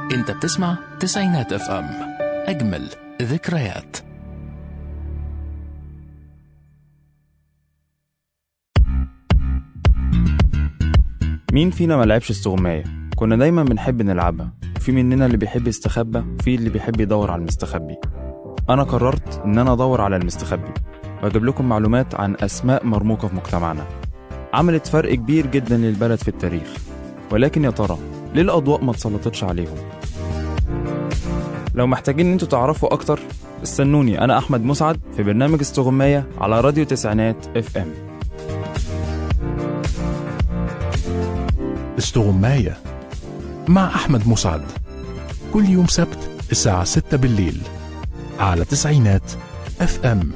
انت بتسمع تسعينات اف ام اجمل ذكريات مين فينا ما لعبش استغماية كنا دايما بنحب نلعبها في مننا اللي بيحب يستخبى في اللي بيحب يدور على المستخبي انا قررت ان انا ادور على المستخبي واجيب لكم معلومات عن اسماء مرموقة في مجتمعنا عملت فرق كبير جدا للبلد في التاريخ ولكن يا ترى ليه الاضواء ما اتسلطتش عليهم لو محتاجين ان انتوا تعرفوا اكتر استنوني انا احمد مسعد في برنامج استغماية على راديو تسعينات اف ام استغماية مع أحمد مسعد كل يوم سبت الساعة 6 بالليل على تسعينات اف ام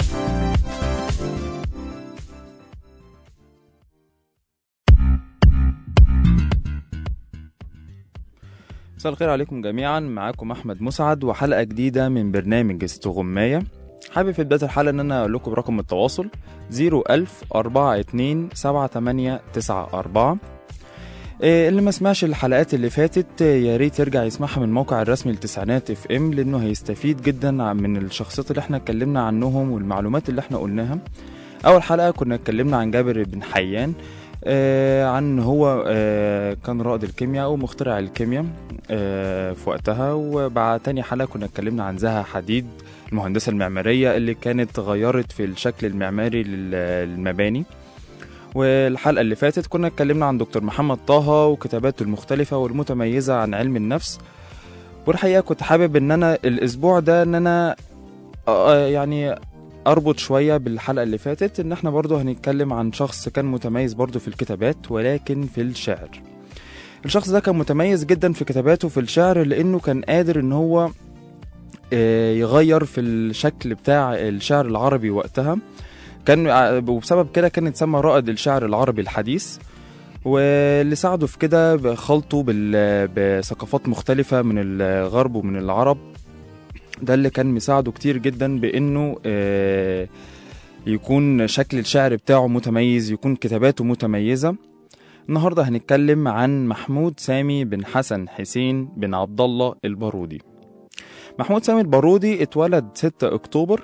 مساء الخير عليكم جميعا معاكم احمد مسعد وحلقه جديده من برنامج استغمايه حابب في بدايه الحلقه ان انا اقول لكم رقم التواصل 01000 42 7894 إيه اللي ما سمعش الحلقات اللي فاتت آه، يا ريت يرجع يسمعها من الموقع الرسمي لتسعينات اف ام لانه هيستفيد جدا عن- من الشخصيات اللي احنا اتكلمنا عنهم والمعلومات اللي احنا قلناها اول حلقه كنا اتكلمنا عن جابر بن حيان آه عن هو آه كان رائد الكيمياء او مخترع الكيمياء آه في وقتها وبعد تاني حلقه كنا اتكلمنا عن زها حديد المهندسه المعماريه اللي كانت غيرت في الشكل المعماري لل- للمباني والحلقة اللي فاتت كنا اتكلمنا عن دكتور محمد طه وكتاباته المختلفة والمتميزة عن علم النفس والحقيقة كنت حابب ان انا الاسبوع ده ان انا آه، يعني اربط شوية بالحلقة اللي فاتت ان احنا برضو هنتكلم عن شخص كان متميز برضو في الكتابات ولكن في الشعر الشخص ده كان متميز جدا في كتاباته في الشعر لانه كان قادر ان هو آه، يغير في الشكل بتاع الشعر العربي وقتها كان وبسبب كده كان اتسمى رائد الشعر العربي الحديث واللي ساعده في كده بخلطه بال- بثقافات مختلفة من الغرب ومن العرب ده اللي كان مساعده كتير جدا بانه آه، يكون شكل الشعر بتاعه متميز يكون كتاباته متميزة النهاردة هنتكلم عن محمود سامي بن حسن حسين بن عبد الله البارودي محمود سامي البارودي اتولد 6 اكتوبر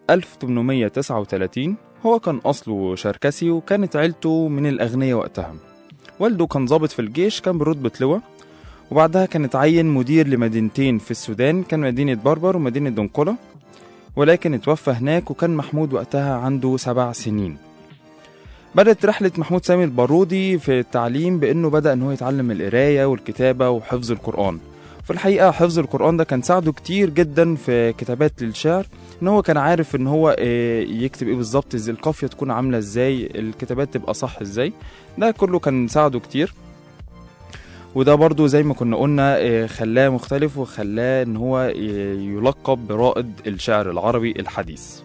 1839 هو كان أصله شركسي وكانت عيلته من الأغنياء وقتها والده كان ضابط في الجيش كان برتبة لواء وبعدها كان اتعين مدير لمدينتين في السودان كان مدينة بربر ومدينة دنقلة ولكن اتوفى هناك وكان محمود وقتها عنده سبع سنين بدأت رحلة محمود سامي البارودي في التعليم بأنه بدأ أنه يتعلم القراية والكتابة وحفظ القرآن في الحقيقة حفظ القرآن ده كان ساعده كتير جدا في كتابات للشعر ان هو كان عارف ان هو آه، يكتب ايه بالظبط ازاي القافيه تكون عامله ازاي الكتابات تبقى صح ازاي ده كله كان ساعده كتير وده برضو زي ما كنا قلنا آه، خلاه مختلف وخلاه ان هو آه، يلقب برائد الشعر العربي الحديث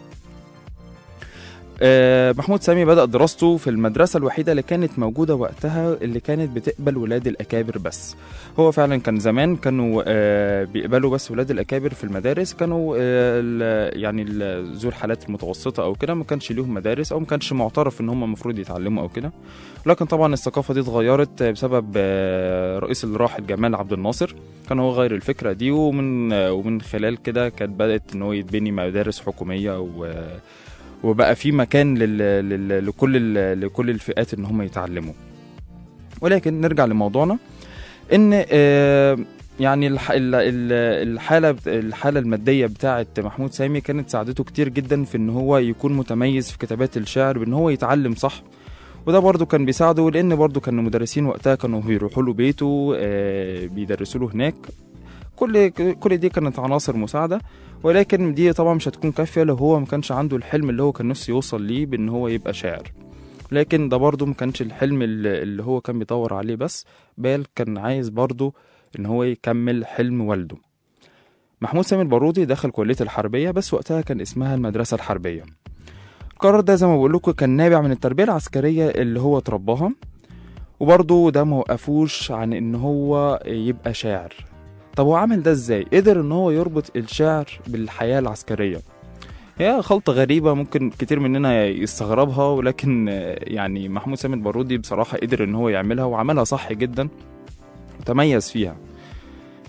آه، محمود سامي بدأ دراسته في المدرسة الوحيدة اللي كانت موجودة وقتها اللي كانت بتقبل ولاد الأكابر بس هو فعلا كان زمان كانوا آه، بيقبلوا بس ولاد الأكابر في المدارس كانوا آه، ال- يعني ال- ذو الحالات المتوسطة أو كده ما كانش ليهم مدارس أو ما كانش معترف إن هم المفروض يتعلموا أو كده لكن طبعا الثقافة دي اتغيرت آه، بسبب آه، رئيس الراحل جمال عبد الناصر كان هو غير الفكرة دي ومن آه، ومن خلال كده كانت بدأت إن هو يتبني مدارس حكومية و وبقى في مكان لل... لل... لكل ال... لكل الفئات ان هم يتعلموا ولكن نرجع لموضوعنا ان آه، يعني الح... ال- ال- الحاله بت- الحاله الماديه بتاعه محمود سامي كانت ساعدته كتير جدا في ان هو يكون متميز في كتابات الشعر بان هو يتعلم صح وده برضه كان بيساعده لان برضه كانوا مدرسين وقتها كانوا بيروحوا له بيته آه، بيدرسوا له هناك كل كل دي كانت عناصر مساعده ولكن دي طبعا مش هتكون كافيه لو هو ما كانش عنده الحلم اللي هو كان نفسه يوصل ليه بان هو يبقى شاعر لكن ده برضه ما كانش الحلم اللي اللي هو كان بيدور عليه بس بل كان عايز برضه ان هو يكمل حلم والده محمود سامي البارودي دخل كلية الحربية بس وقتها كان اسمها المدرسة الحربية القرار ده زي ما بقول لكم كان نابع من التربية العسكرية اللي هو اترباها وبرضه ده ما وقفوش عن ان هو يبقى شاعر طب هو عمل ده ازاي قدر ان هو يربط الشعر بالحياة العسكرية هي خلطة غريبة ممكن كتير مننا يستغربها ولكن آه، يعني محمود سامي البارودي بصراحة قدر ان هو يعملها وعملها صح جدا وتميز فيها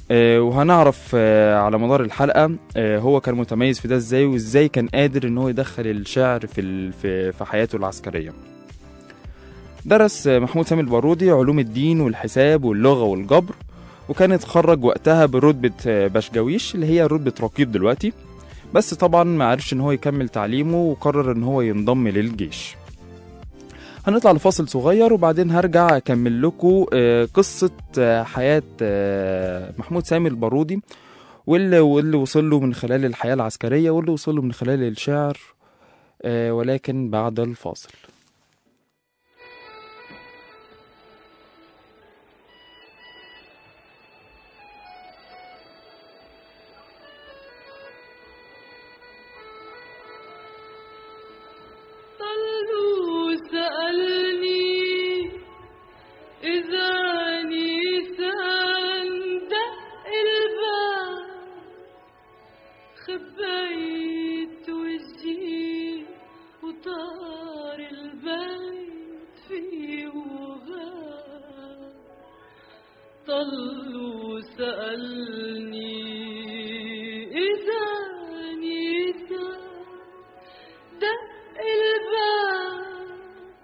آه، وهنعرف آه، على مدار الحلقة آه، هو كان متميز في ده ازاي وازاي كان قادر ان هو يدخل الشعر في ال- في في حياته العسكرية درس آه، محمود سامي البارودي علوم الدين والحساب واللغة والجبر وكان اتخرج وقتها برتبة آه، بشجاويش اللي هي رتبة رقيب دلوقتي بس طبعا ما عرفش ان هو يكمل تعليمه وقرر ان هو ينضم للجيش هنطلع لفاصل صغير وبعدين هرجع اكمل لكم آه، قصة آه، حياة آه، محمود سامي البارودي واللي, واللي وصل له من خلال الحياة العسكرية واللي وصل له من خلال الشعر آه، ولكن بعد الفاصل طلوا سألني إذا نيسان دق الباب خبيت وجهي وطار البيت فيه وغاب طلوا سألني إذا نيسان دق الباب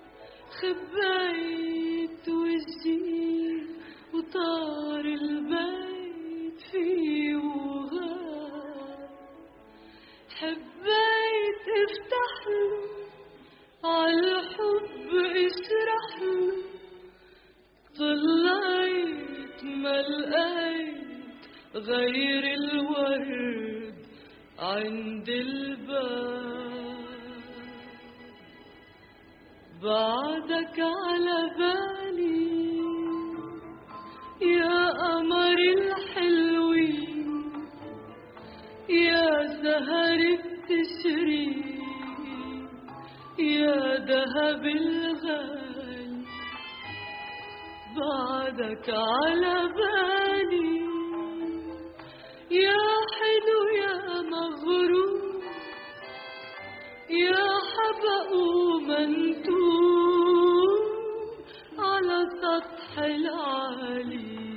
خبيت وجهي وطار البيت فيه وغاب حبيت افتح له عالحب اشرح له طلعت ما لقيت غير الورد عند الباب بعدك على بالي يا قمر الحلوين يا سهر التشرين يا دهب الغالي بعدك على بالي يا حلو يا مغرور يا حبق منتوب على سطح العالي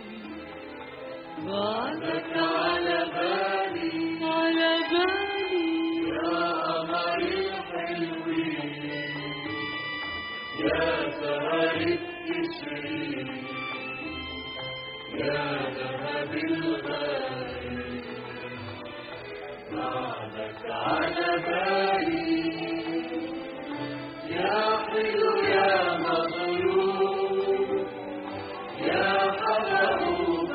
بعدك على بالي على بالي يا قمر الحلوين يا سهر التشرين يا ذهب الغالي بعدك على بالي يا حلو يا مغرور يا حلو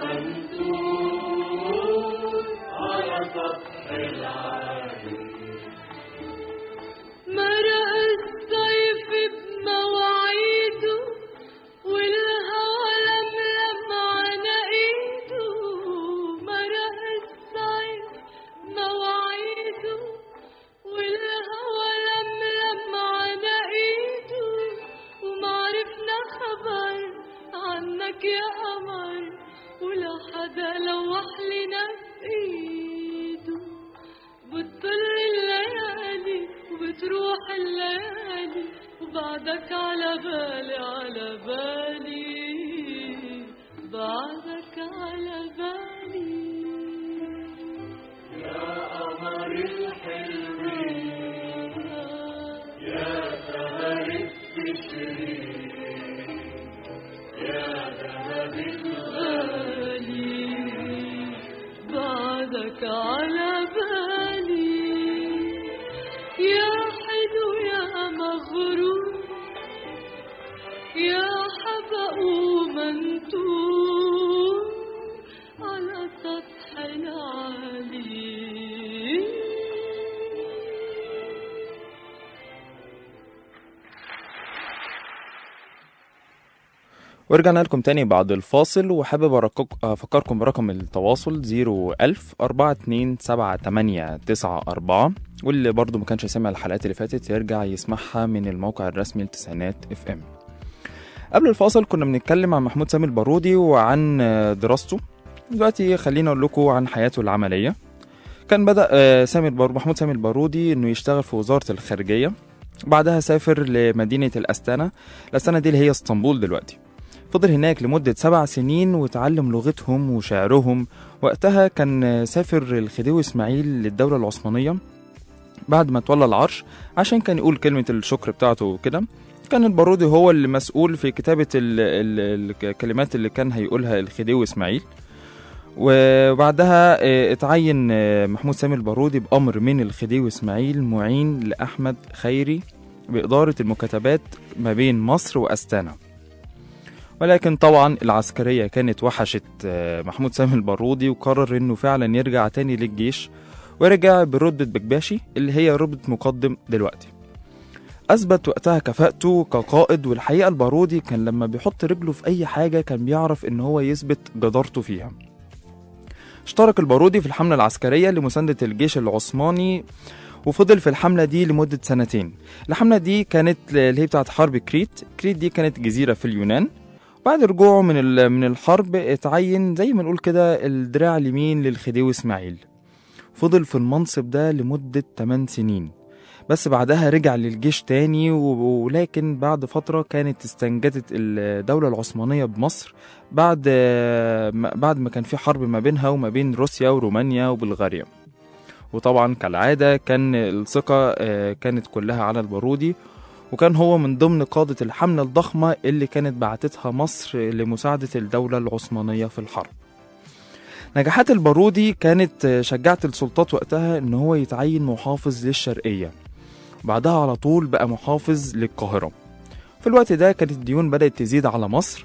منتوب على سطح العالي مرق الصيف بمواعيده والهوى لملم على ايده مرق الصيف بمواعيده والهوى لملم على ايده ومعرفنا خبر عنك يا قمر ولا حدا لوح لنا بايده بتطل الليالي وبتروح الليالي وبعدك على بالي على بالي بعدك على بالي يا قمر الحلوين يا سهر التشرين يا ذهب الغالي بعدك على بالي يا حلو يا مغرور يا حبق منتوب على سطح العالي ورجعنا لكم تاني بعد الفاصل وحابب أرقق- أفكركم برقم التواصل 01000 4278894 واللي برضو ما كانش سامع الحلقات اللي فاتت يرجع يسمعها من الموقع الرسمي لتسعينات اف ام قبل الفاصل كنا بنتكلم عن محمود سامي البارودي وعن آه، دراسته دلوقتي خلينا اقول لكم عن حياته العمليه كان بدا آه، سامي البار... محمود سامي البارودي انه يشتغل في وزاره الخارجيه بعدها سافر لمدينه الاستانه الاستانه دي اللي هي اسطنبول دلوقتي فضل هناك لمدة سبع سنين وتعلم لغتهم وشعرهم وقتها كان سافر الخديوي إسماعيل للدولة العثمانية بعد ما تولى العرش عشان كان يقول كلمة الشكر بتاعته وكده كان البارودي هو اللي مسؤول في كتابة ال ال الكلمات اللي كان هيقولها الخديوي إسماعيل وبعدها آه، اتعين آه، محمود سامي البارودي بأمر من الخديوي إسماعيل معين لأحمد خيري بإدارة المكاتبات ما بين مصر وأستانا ولكن طبعا العسكرية كانت وحشت آه، محمود سامي البارودي وقرر انه فعلا يرجع تاني للجيش ورجع برتبة بكباشي اللي هي رتبة مقدم دلوقتي أثبت وقتها كفاءته كقائد والحقيقة البارودي كان لما بيحط رجله في أي حاجة كان بيعرف إن هو يثبت جدارته فيها اشترك البارودي في الحملة العسكرية لمساندة الجيش العثماني وفضل في الحملة دي لمدة سنتين الحملة دي كانت اللي هي بتاعت حرب كريت كريت دي كانت جزيرة في اليونان بعد رجوعه من ال- من الحرب اتعين زي ما نقول كده الدراع اليمين للخديوي اسماعيل فضل في المنصب ده لمدة 8 سنين بس بعدها رجع للجيش تاني و- ولكن بعد فترة كانت استنجدت الدولة العثمانية بمصر بعد ما- بعد ما كان في حرب ما بينها وما بين روسيا ورومانيا وبلغاريا وطبعا كالعادة كان الثقة آه، كانت كلها على البارودي وكان هو من ضمن قادة الحملة الضخمة اللي كانت بعتتها مصر لمساعدة الدولة العثمانية في الحرب نجاحات البارودي كانت آه، شجعت السلطات وقتها ان هو يتعين محافظ للشرقية بعدها على طول بقى محافظ للقاهرة في الوقت ده كانت الديون بدأت تزيد على مصر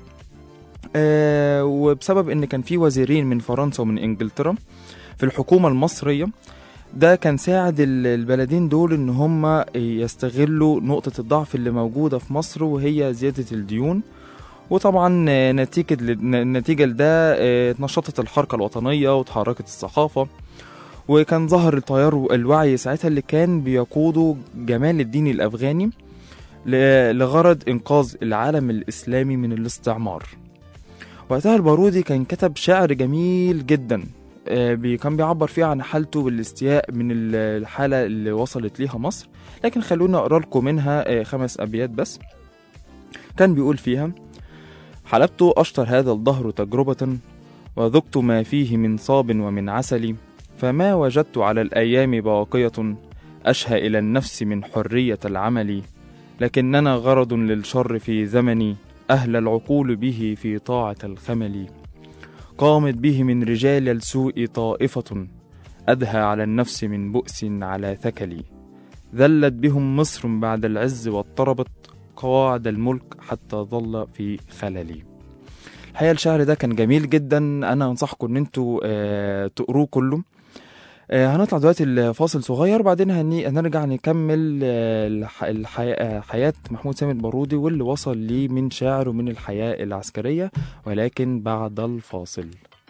آه وبسبب ان كان في وزيرين من فرنسا ومن انجلترا في الحكومة المصرية ده كان ساعد ال- البلدين دول ان هم يستغلوا نقطة الضعف اللي موجودة في مصر وهي زيادة الديون وطبعا آه، نتيجة ل- نتيجة لده آه، اتنشطت الحركة الوطنية وتحركت الصحافة وكان ظهر التيار الوعي ساعتها اللي كان بيقوده جمال الدين الأفغاني ل- لغرض إنقاذ العالم الإسلامي من الاستعمار وقتها البارودي كان كتب شعر جميل جدا آه، بي- كان بيعبر فيه عن حالته بالاستياء من ال- الحالة اللي وصلت ليها مصر لكن خلونا أقرأ لكم منها آه، خمس أبيات بس كان بيقول فيها حلبت أشطر هذا الدهر تجربة وذقت ما فيه من صاب ومن عسل فما وجدت على الأيام باقية أشهى إلى النفس من حرية العمل لكننا غرض للشر في زمني أهل العقول به في طاعة الخمل قامت به من رجال السوء طائفة أدهى على النفس من بؤس على ثكل ذلت بهم مصر بعد العز واضطربت قواعد الملك حتى ظل في خلل الحقيقة الشعر ده كان جميل جدا أنا أنصحكم إن انتوا آه تقروه كله آه هنطلع دلوقتي الفاصل صغير بعدين هني- هنرجع نكمل آه الح... الحي... آه، حياة محمود سامي البارودي واللي وصل ليه من شعر ومن الحياة العسكرية ولكن بعد الفاصل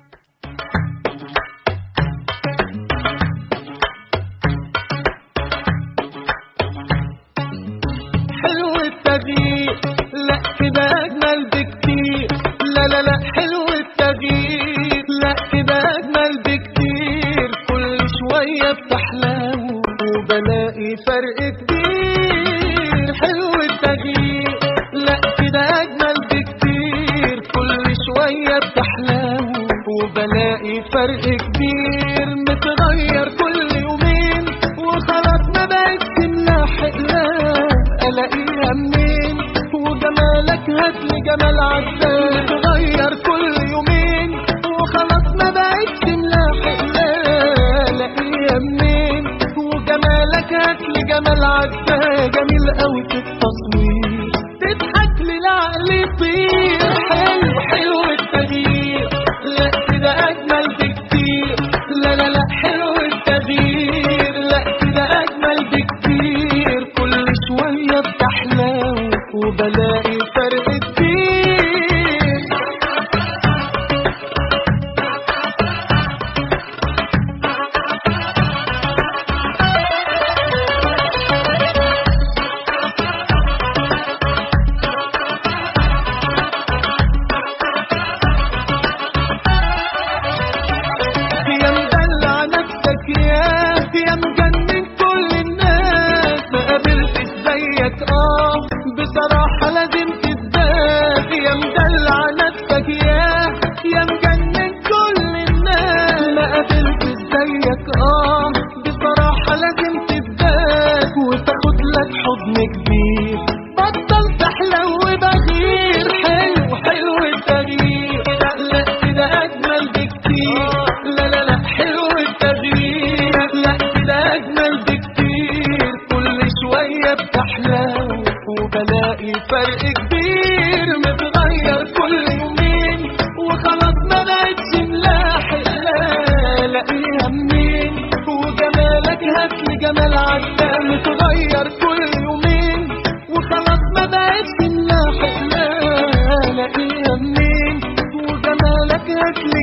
حلو التغيير لا كده اجمل بكتير لا لا لا حلو التغيير لا كده اجمل بكتير كل شوية بتحلو وبلاقي فرق كبير حلو التغيير لا كده اجمل بكتير كل شوية بتحلو وبلاقي فرق كبير متغير كل يومين وخلاص ما بقتش ملاحق لا الاقيها منين وجمالك هاتلي جمال عداد متغير كل يومين وخلاص ما بقتش ملاحق لا الاقيها منين وجمالك هاتلي جمال عداد جميل قوي في التصوير تضحك لي العقل يطير حلو حلو التغيير لا كده اجمل بكتير لا لا لا حلو التغيير لا كده اجمل بكتير كل شويه بتحلو وبلاقي فرق كبير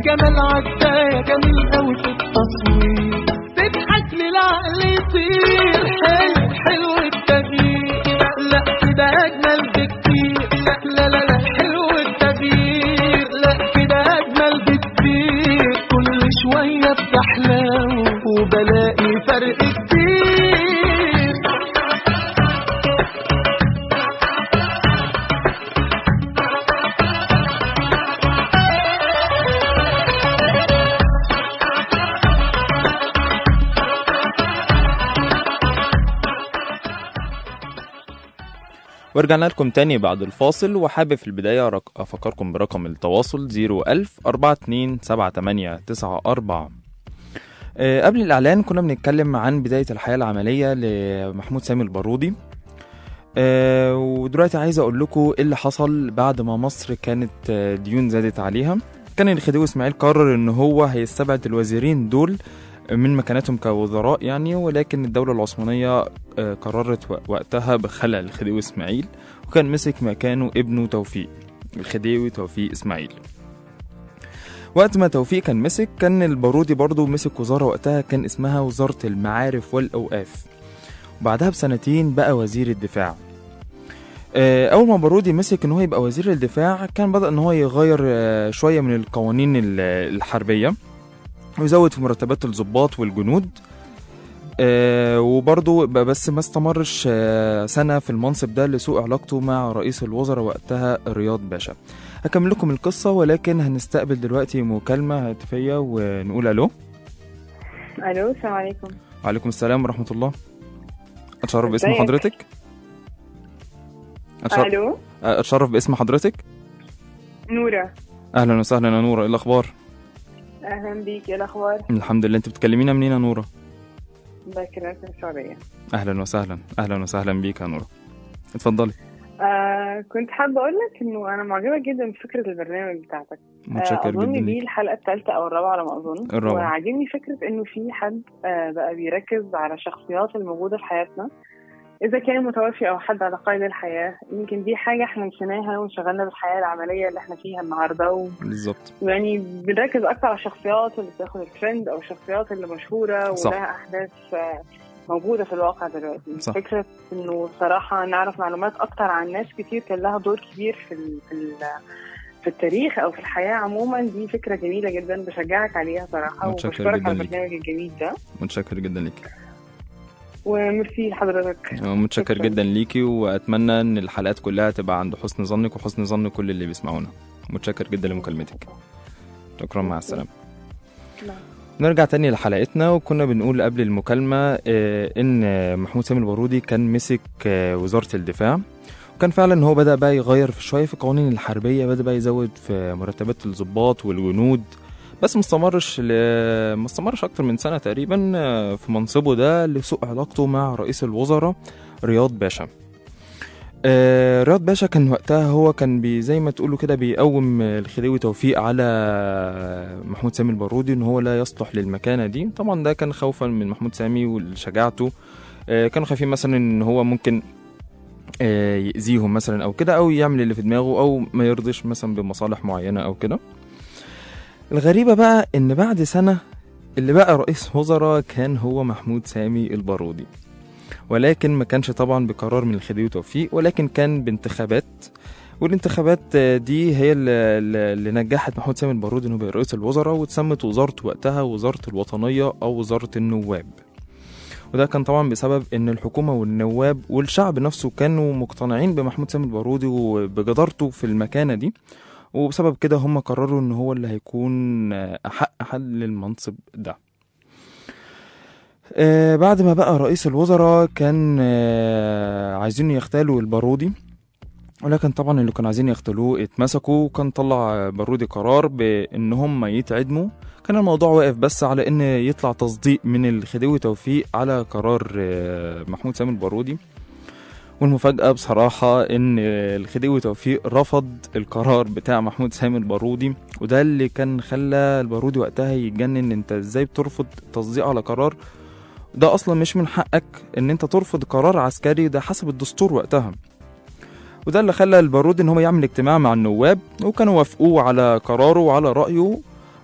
الجمال عدايا جميل قوي في التصوير تضحك للعقل يطير حلو حلو التغيير لا كده اجمل بكتير لا لا لا حلو التغيير لا كده اجمل بكتير كل شويه بتحلو وبلاقي فرق كتير ورجعنا لكم تاني بعد الفاصل وحابب في البداية رق... أفكركم برقم التواصل 01000 427894 أه قبل الإعلان كنا بنتكلم عن بداية الحياة العملية لمحمود سامي البارودي أه ودلوقتي عايز أقول لكم إيه اللي حصل بعد ما مصر كانت آه، ديون زادت عليها كان الخديوي إسماعيل قرر إن هو هيستبعد الوزيرين دول من مكانتهم كوزراء يعني ولكن الدولة العثمانية آه، قررت و- وقتها بخلع الخديوي اسماعيل وكان مسك مكانه ابنه توفيق الخديوي توفيق اسماعيل وقت ما توفيق كان مسك كان البارودي برضه مسك وزارة وقتها كان اسمها وزارة المعارف والأوقاف وبعدها بسنتين بقى وزير الدفاع آه، أول ما بارودي مسك إن هو يبقى وزير الدفاع كان بدأ إن هو يغير آه، شوية من القوانين ال- الحربية ويزود في مرتبات الضباط والجنود آه وبرضه ب- بس ما استمرش آه سنة في المنصب ده لسوء علاقته مع رئيس الوزراء وقتها رياض باشا هكمل لكم القصة ولكن هنستقبل دلوقتي مكالمة هاتفية ونقول ألو الو السلام عليكم وعليكم السلام ورحمة الله أتشرف باسم ازيك؟ حضرتك أتشرف, الو أتشرف باسم حضرتك نورة أهلا وسهلا يا نورة إيه الأخبار اهلا بيك ايه الاخبار الحمد لله أنت بتكلمينا منين يا نورة بكرة في السعودية أهلا وسهلا أهلا وسهلا بيك يا نورة اتفضلي آه كنت حابة اقول لك انه انا معجبة جدا بفكرة البرنامج بتاعتك آه متشكر اظن جدا دي ليك الحلقة الثالثة او الرابعة على ما اظن الرابعة. وعاجبني فكرة انه في حد آه بقى بيركز على الشخصيات الموجودة في حياتنا اذا كان متوفي او حد على قيد الحياة يمكن دي حاجة احنا نسيناها وانشغلنا بالحياة العملية اللي احنا فيها النهاردة و... بالظبط يعني بنركز اكتر على الشخصيات اللي بتاخد الترند او الشخصيات اللي مشهوره صح. ولها احداث آه، موجوده في الواقع دلوقتي صح. فكره انه صراحه نعرف معلومات اكتر عن ناس كتير كان لها دور كبير في ال في, ال في التاريخ او في الحياه عموما دي فكره جميله جدا بشجعك عليها صراحه متشكر وبشكرك جداً على ليك. البرنامج الجميل ده متشكر جدا ليك وميرسي لحضرتك متشكر شكراً. جدا ليكي واتمنى ان الحلقات كلها تبقى عند حسن ظنك وحسن ظن كل اللي بيسمعونا متشكر جدا لمكالمتك شكرا مع السلامه نعم. نرجع تاني لحلقتنا وكنا بنقول قبل المكالمة آه، إن آه، محمود سامي البارودي كان مسك آه، وزارة الدفاع وكان فعلا هو بدأ بقى يغير في شوية في القوانين الحربية بدأ بقى يزود في مرتبات الضباط والجنود بس ما استمرش ل... ما استمرش أكتر من سنة تقريبا آه، في منصبه ده لسوء علاقته مع رئيس الوزراء رياض باشا آه، رياض باشا كان وقتها هو كان بي زي ما تقولوا كده بيقوم آه، الخديوي توفيق على محمود سامي البارودي ان هو لا يصلح للمكانه دي طبعا ده كان خوفا من محمود سامي وشجاعته آه، كانوا خايفين مثلا ان هو ممكن آه، يأذيهم مثلا او كده او يعمل اللي في دماغه او ما يرضيش مثلا بمصالح معينه او كده الغريبه بقى ان بعد سنه اللي بقى رئيس وزراء كان هو محمود سامي البارودي ولكن ما كانش طبعا بقرار من الخديوي توفيق ولكن كان بانتخابات والانتخابات آه، دي هي اللي, اللي نجحت محمود سامي البارودي انه يبقى رئيس الوزراء واتسمت وزارته وقتها وزاره الوطنيه او وزاره النواب وده كان طبعا بسبب ان الحكومه والنواب والشعب نفسه كانوا مقتنعين بمحمود سامي البارودي وبجدارته في المكانه دي وبسبب كده هم قرروا ان هو اللي هيكون آه، احق حد للمنصب ده آه، بعد ما بقى رئيس الوزراء كان آه، عايزين يغتالوا البارودي ولكن طبعا اللي كانوا عايزين يقتلوه اتمسكوا وكان طلع بارودي قرار بان هم يتعدموا كان الموضوع واقف بس على ان يطلع تصديق من الخديوي توفيق على قرار آه، محمود سامي البارودي والمفاجأة بصراحة إن الخديوي توفيق رفض القرار بتاع محمود سامي البارودي وده اللي كان خلى البارودي وقتها يتجنن انت ازاي بترفض تصديق على قرار ده اصلا مش من حقك ان انت ترفض قرار عسكري ده حسب الدستور وقتها وده اللي خلى البارودي ان هو يعمل اجتماع مع النواب وكانوا وافقوه على قراره وعلى رأيه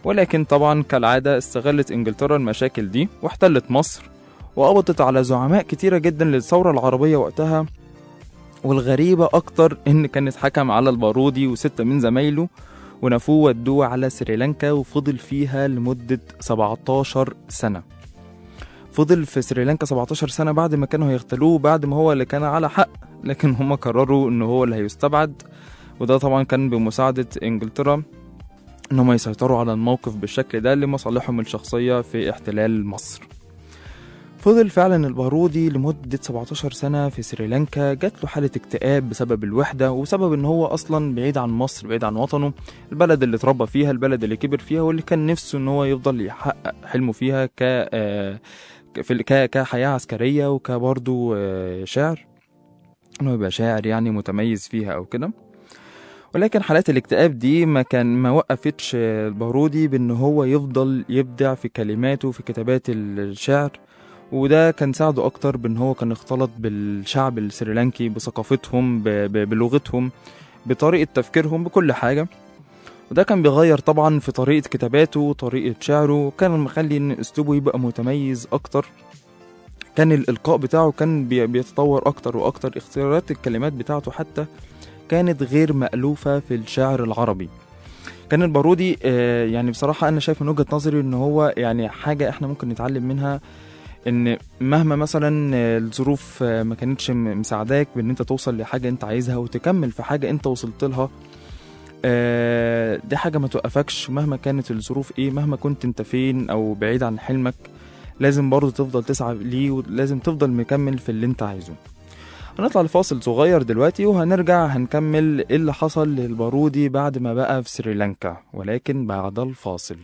ولكن طبعا كالعادة استغلت إنجلترا المشاكل دي واحتلت مصر وقبضت على زعماء كتيرة جدا للثورة العربية وقتها والغريبة أكتر إن كان اتحكم على البارودي وستة من زمايله ونفوه ودوه على سريلانكا وفضل فيها لمدة 17 سنة فضل في سريلانكا 17 سنة بعد ما كانوا هيغتالوه بعد ما هو اللي كان على حق لكن هم قرروا إن هو اللي هيستبعد وده طبعا كان بمساعدة إنجلترا إن هم يسيطروا على الموقف بالشكل ده لمصالحهم الشخصية في احتلال مصر فضل فعلا البارودي لمدة 17 سنة في سريلانكا جات له حالة اكتئاب بسبب الوحدة وسبب ان هو اصلا بعيد عن مصر بعيد عن وطنه البلد اللي اتربى فيها البلد اللي كبر فيها واللي كان نفسه ان هو يفضل يحقق حلمه فيها ك آه، ك- في ال- ك- كحياة عسكرية وكبرضه آه، شعر انه يبقى شاعر يعني متميز فيها او كده ولكن حالات الاكتئاب دي ما كان ما وقفتش آه، البارودي بان هو يفضل يبدع في كلماته في كتابات الشعر وده كان ساعده اكتر بان هو كان اختلط بالشعب السريلانكي بثقافتهم ب- ب- بلغتهم بطريقة تفكيرهم بكل حاجة وده كان بيغير طبعا في طريقة كتاباته وطريقة شعره كان مخلي ان اسلوبه يبقى متميز اكتر كان الالقاء بتاعه كان بي- بيتطور اكتر واكتر اختيارات الكلمات بتاعته حتى كانت غير مألوفة في الشعر العربي كان البارودي آه، يعني بصراحة أنا شايف من وجهة نظري إن هو يعني حاجة إحنا ممكن نتعلم منها ان مهما مثلا الظروف ما كانتش م- مساعداك بان انت توصل لحاجه انت عايزها وتكمل في حاجه انت وصلت لها آه، دي حاجه ما توقفكش مهما كانت الظروف ايه مهما كنت انت فين او بعيد عن حلمك لازم برضه تفضل تسعى ليه ولازم تفضل مكمل في اللي انت عايزه هنطلع لفاصل صغير دلوقتي وهنرجع هنكمل ايه اللي حصل للبارودي بعد ما بقى في سريلانكا ولكن بعد الفاصل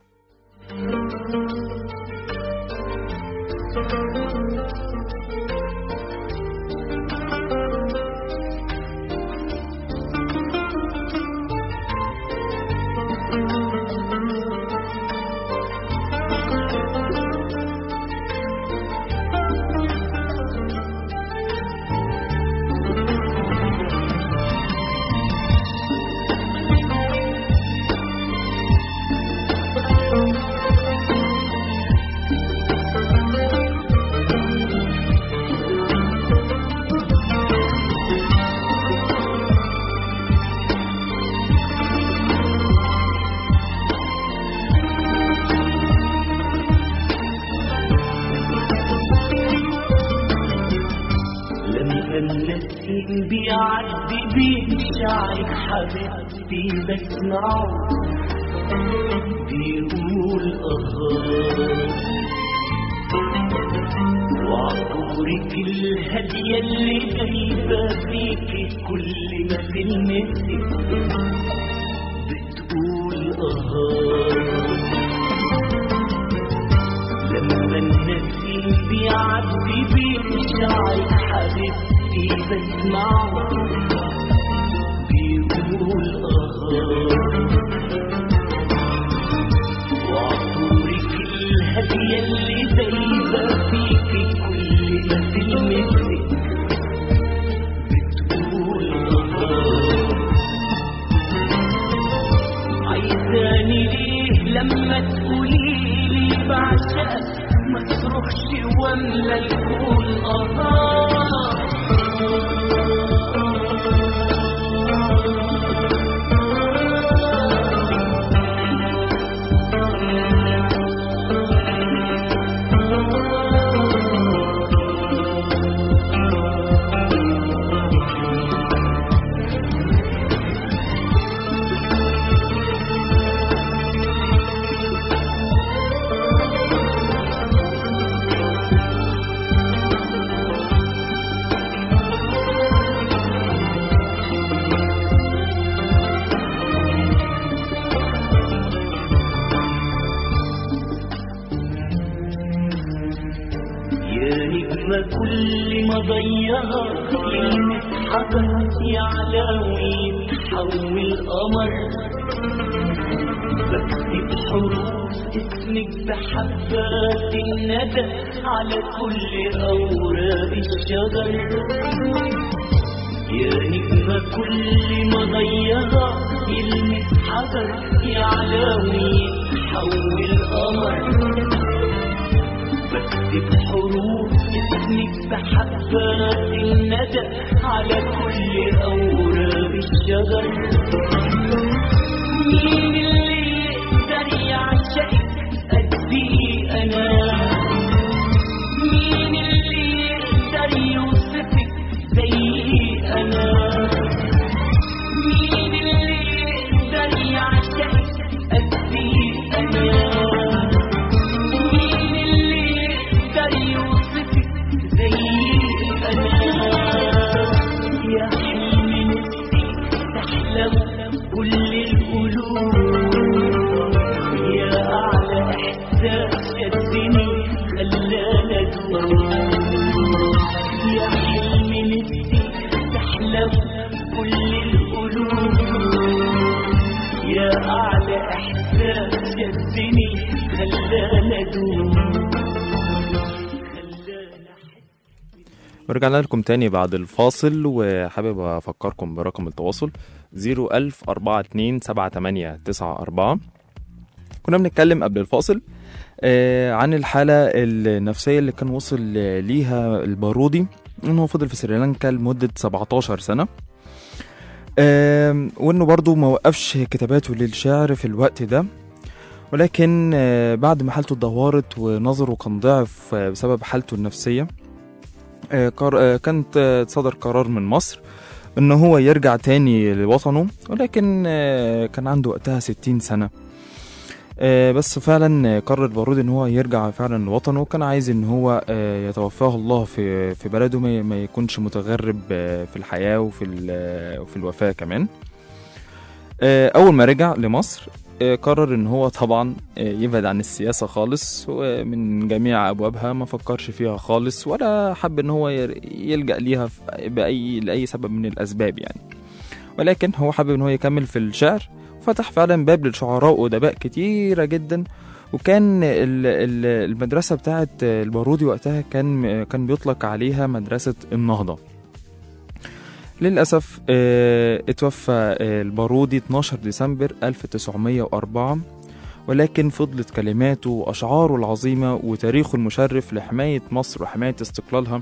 لما النسيم بيعدي بين شعرك حبيبتي بسمعه بيقول اه وعطورك الهدية اللي جايبة فيكي كل ما تلمسك بتقول اه لما النسيم بيعدي بين شعرك حبيبتي بسمعه بيقول اه وعطورك الهدية اللي دايبة فيكي كل ما تلمسك بتقول اه عايزاني ليه لما تقوليلي بعشقك ما تروحش ولا الكون اه يا نجمة كل ما ضيعها كلمة حجر يعلى ويتحول قمر بكتب حروف اسمك بحبات الندى على كل أوراق الشجر يا نجمة كل ما ضيعها كلمة حجر يعلى ويتحول بتحول قمر بكتب حروف اسمك بحبات الندى على كل أوراق الشجر مين اللي يقدر يعشقك قدي أنا مين اللي يقدر يوصفك زي أنا مين اللي يقدر يعشقك قدي أنا مين اللي يقدر يوصفك زي أنا يا حلم نفسي تحلم كل القلوب يا أعلى إحساس شدني خلانا أدور يا حلم نفسي تحلم كل القلوب يا أعلى إحساس شدني خلانا أدور خلانا ورجعنا لكم تاني بعد الفاصل وحابب أفكركم برقم التواصل 010427894 كنا بنتكلم قبل الفاصل آه، عن الحالة النفسية اللي كان وصل ليها البارودي إن هو فضل في سريلانكا لمدة 17 سنة آم، وإنه برضو ما وقفش كتاباته للشعر في الوقت ده ولكن آه، بعد ما حالته اتدهورت ونظره كان ضعف آه، بسبب حالته النفسية آه، قر- آه، كانت آه، صدر قرار من مصر ان هو يرجع تاني لوطنه ولكن آه، كان عنده وقتها 60 سنة آه، بس فعلا آه، قرر بارود ان هو يرجع فعلا لوطنه وكان عايز ان هو آه، يتوفاه الله في في بلده ما ما يكونش متغرب آه، في الحياة وفي ال- وفي الوفاة كمان آه، اول ما رجع لمصر آه، قرر ان هو طبعا آه، يبعد عن السياسة خالص ومن جميع ابوابها ما فكرش فيها خالص ولا حب ان هو ير- يلجأ ليها في- باي لاي سبب من الاسباب يعني ولكن هو حابب ان هو يكمل في الشعر فتح فعلا باب للشعراء وادباء كتيرة جدا وكان ال- ال- المدرسة بتاعت البارودي وقتها كان كان بيطلق عليها مدرسة النهضة للأسف آه، اتوفى آه، البارودي 12 ديسمبر 1904 ولكن فضلت كلماته وأشعاره العظيمة وتاريخه المشرف لحماية مصر وحماية استقلالها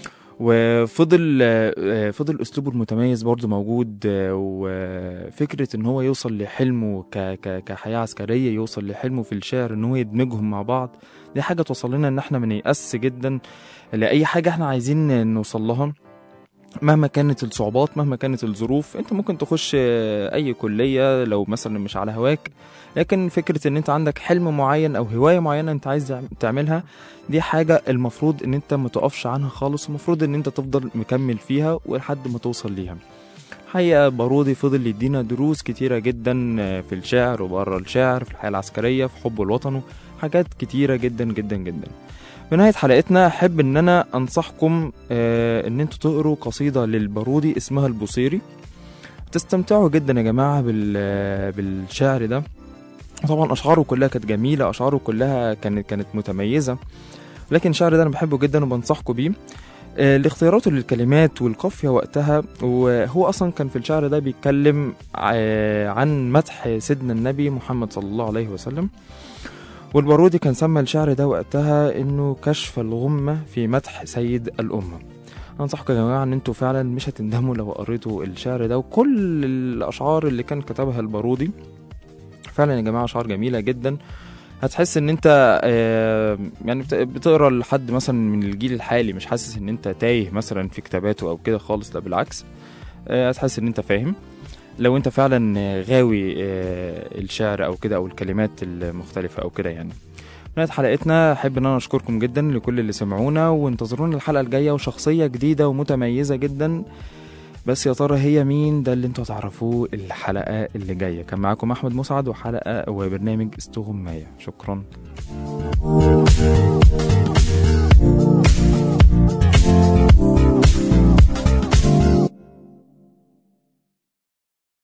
وفضل آه، فضل أسلوبه المتميز برضه موجود آه، وفكرة إن هو يوصل لحلمه ك- ك- كحياة عسكرية يوصل لحلمه في الشعر إن هو يدمجهم مع بعض دي حاجة توصل لنا إن إحنا منيأس جدا لأي حاجة إحنا عايزين نوصل لها مهما كانت الصعوبات مهما كانت الظروف انت ممكن تخش آه، اي كلية لو مثلا مش على هواك لكن فكرة ان انت عندك حلم معين او هواية معينة انت عايز تعملها دي حاجة المفروض ان انت ما تقفش عنها خالص المفروض ان انت تفضل مكمل فيها ولحد ما توصل ليها حقيقة بارودي فضل يدينا دروس كتيرة جدا آه، في الشعر وبره الشعر في الحياة العسكرية في حب الوطن حاجات كتيرة جدا جدا جدا بنهاية حلقتنا أحب إن أنا أنصحكم آه إن أنتوا تقروا قصيدة للبارودي اسمها البوصيري تستمتعوا جدا يا جماعة بال آه، بالشعر ده طبعا أشعاره كلها كانت جميلة أشعاره كلها كانت كانت متميزة لكن الشعر ده أنا بحبه جدا وبنصحكم بيه آه، لاختياراته للكلمات والقافية وقتها وهو أصلا كان في الشعر ده بيتكلم ع- عن مدح سيدنا النبي محمد صلى الله عليه وسلم والبارودي كان سمى الشعر ده وقتها انه كشف الغمة في مدح سيد الأمة أنصحكم يا جماعة إن أنتوا فعلا مش هتندموا لو قريتوا الشعر ده وكل الأشعار اللي كان كتبها البارودي فعلا يا جماعة أشعار جميلة جدا هتحس ان انت آه، يعني بت- بتقرا لحد مثلا من الجيل الحالي مش حاسس ان انت تايه مثلا في كتاباته او كده خالص لا بالعكس آه، هتحس ان انت فاهم لو انت فعلا آه، غاوي آه، الشعر او كده او الكلمات المختلفه او كده يعني نهاية حلقتنا أحب إن أنا أشكركم جدا لكل اللي سمعونا وانتظرونا الحلقة الجاية وشخصية جديدة ومتميزة جدا بس يا ترى هي مين ده اللي انتوا هتعرفوه الحلقة اللي جاية كان معاكم أحمد مسعد وحلقة وبرنامج استغماية شكرا